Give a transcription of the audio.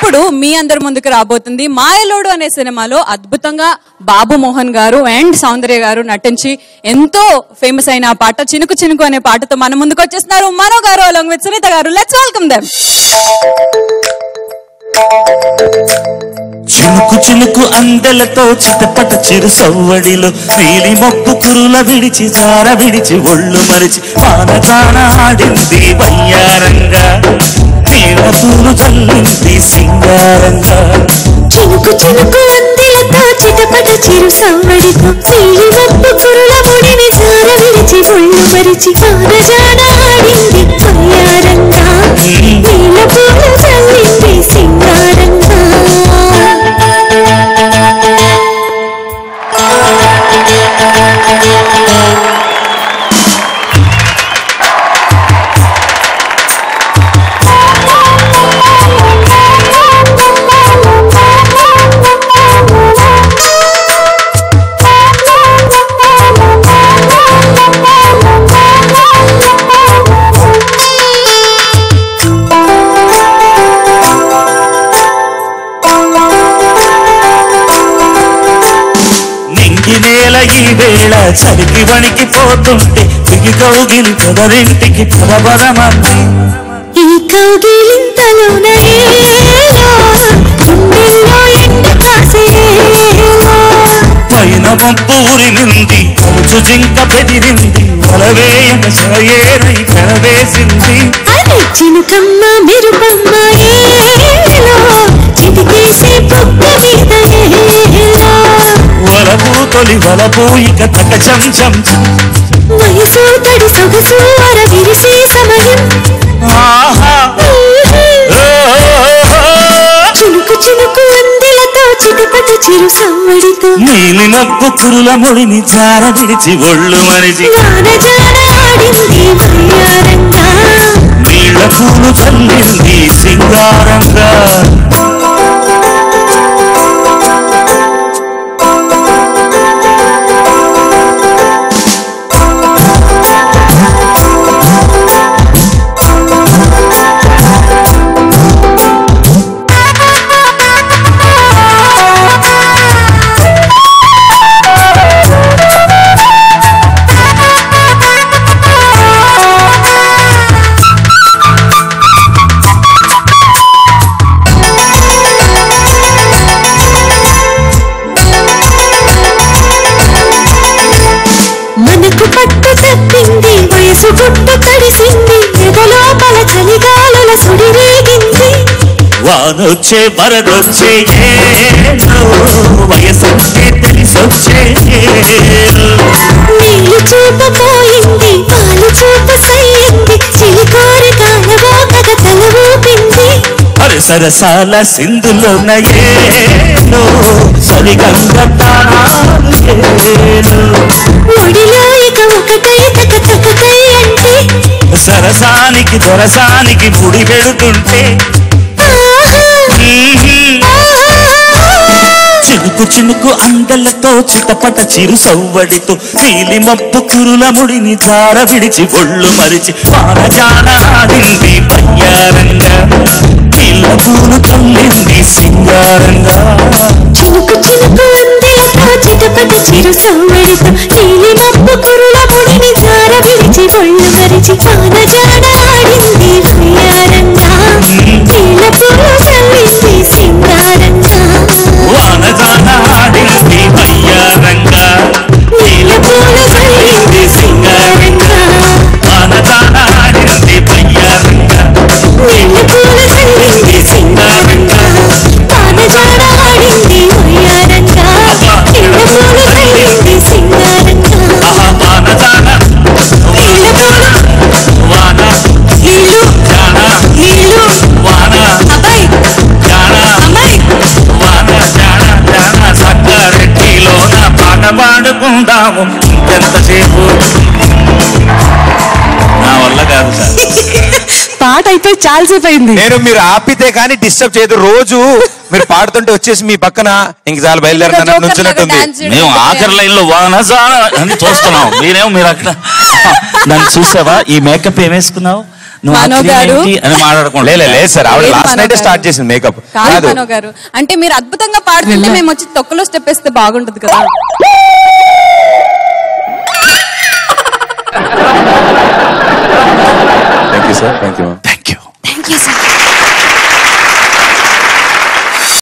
ఇప్పుడు మీ అందరి ముందుకు రాబోతుంది మాయలోడు అనే సినిమాలో అద్భుతంగా బాబు మోహన్ గారు అండ్ సౌందర్య గారు నటించి ఎంతో ఫేమస్ అయిన ఆ పాట చినుకు చినుకు అనే పాటతో మన ముందుకు వచ్చేస్తున్నారు మనో గారు అలాంగ్ విత్ సునీత గారు లెట్స్ వెల్కమ్ దెమ్ చినుకు చినుకు అందెలతో చిటపట చిరు సవ్వడిలో నీలి మొక్కు కురుల విడిచి జార విడిచి ఒళ్ళు మరిచి వానజాన ఆడింది వయ్యారంగా నీళ్ళ పూలు చల్లింది సింగారంగా చినుకు చినుకు అందిలతో చిటపట చిరు సవ్వడితో నీలి మబ్బు కురుల ముడిని జార విడిచి ఒళ్ళు మరిచి వానజాన ఆడింది వయ్యారంగా నీల పూలు చల్లింది సింగారంగా నింగి నేల ఈ వేళ చలికి వణికి పోతుంటే దిగి కౌగిలి పొదరింటికి పదపదమంది ఈ కౌగిలింతలోన ఏలో గుండెల్లో ఎండ కాసేలో పైన మబ్బు ఉరిమింది కలుచు జింక బెదిరింది వలవేయక సరయేరై పెనవేసింది అరే చినుకమ్మ మెరుపమ్మ ఏలో చిటికేసి బొక్క మీద ఏలో వలపు తొలి వలపు ఇక తక చం చం చం. వయసు తడి సొగసు అర విరిసే సమయం ఆహా చినుకు చినుకు అందెలతో చిటపట చిరు సవ్వడితో నీలి మబ్బు కురుల ముడిని జార విడిచి ఒళ్ళు మరిచి వాన జాడ ఆడింది వయ్యారంగా నీళ్ళ పూలు చల్లింది సింగారంగా మనకు పట్టు తప్పింది వయసు గుట్టు తడిసింది ఎదలోపల చలిగాలుల సుడి రేగింది వానొచ్చే వరదొచ్చే ఏలో వయసొచ్చే తెలిసొచ్చే ఏలో. నీళ్ళు చూపపోయింది పాలు చూప సయ్యింది చిలికోరి కాలవో కథ తల ఊపింది అరే సరసాల సింధులోన ఏలో సరిగంగ తానాలు ఏలో ఒడిలో ఇక ఒకటై తక తకకై అంటే సరసానికి దొరసానికి ముడి పెడుతుంటే ఆహా, చినుకు చినుకు అందలతో చిటపట చిరు సవ్వడితో నీలి మప్పు కురుల ముడిని జార విడిచి ఒళ్ళు మరిచి వానజాన ఆడింది పయ్యారంగా నీళ్ళ పూలు తల్లింది సింగారంగా చినుకు చినుకు అందెలతో చిటపట చిరు సవ్వడితో నీలి మబ్బు కురుల ముడిని జార విడిచి ఒళ్ళు మరిచి వాన జాడ ఆడింది వయ్యారంగా నీల పూలు చల్లింది సింగారంగా వానజాన ఆడింది పయ్యారంగా నీళ్ళ పూలు తల్లింది సింగారంగా వానజాన ఆడింది పయ్యారంగా నీల పూలు చల్లింది సింగారంగా వాన జాడ ఆడింది వయ్యారంగా నీల పూలు చల్లింది సింగారంగా ఆహా వానజాన నీల పూలు వాన నీళ్ళు జాన నీళ్ళు వాన అబ్బాయి జాన అమ్మాయి వాన జాన జాన సంగారెడ్డిలోన పాట పాడుకుందాము ఇంకెంతసేపు నా వల్ల కాదు సార్ పాట అయిపోయి చాలాసేపు అయింది నేను మీరు ఆపితే కానీ డిస్టర్బ్ చేయదు రోజు మీరు పాడుతుంటే వచ్చేసి మీ పక్కన ఇంక చాలా బయలుదేరుతాను నుంచున్నట్టుంది మేము ఆఖరి లైన్ లో వాన జాన అని చూస్తున్నాం మీరేమో మీరు అక్కడ నన్ను చూసావా ఈ మేకప్ ఏం వేసుకున్నావు నువ్వు ఆ మనో క్రీమ్ గారు. ఏంటి అని మాట్లాడకుండా లేదు లేదు సార్ ఆవిడ లేదు లాస్ట్ మనో నైట్ గారు. స్టార్ట్ చేసింది మేకప్ కాదు కాదు మనో గారు అంటే మీరు అద్భుతంగా పాడుతుంటే మేము వచ్చి తొక్కలో స్టెప్ వేస్తే బాగుంటది కదా thank you sir thank you thank you thank you sir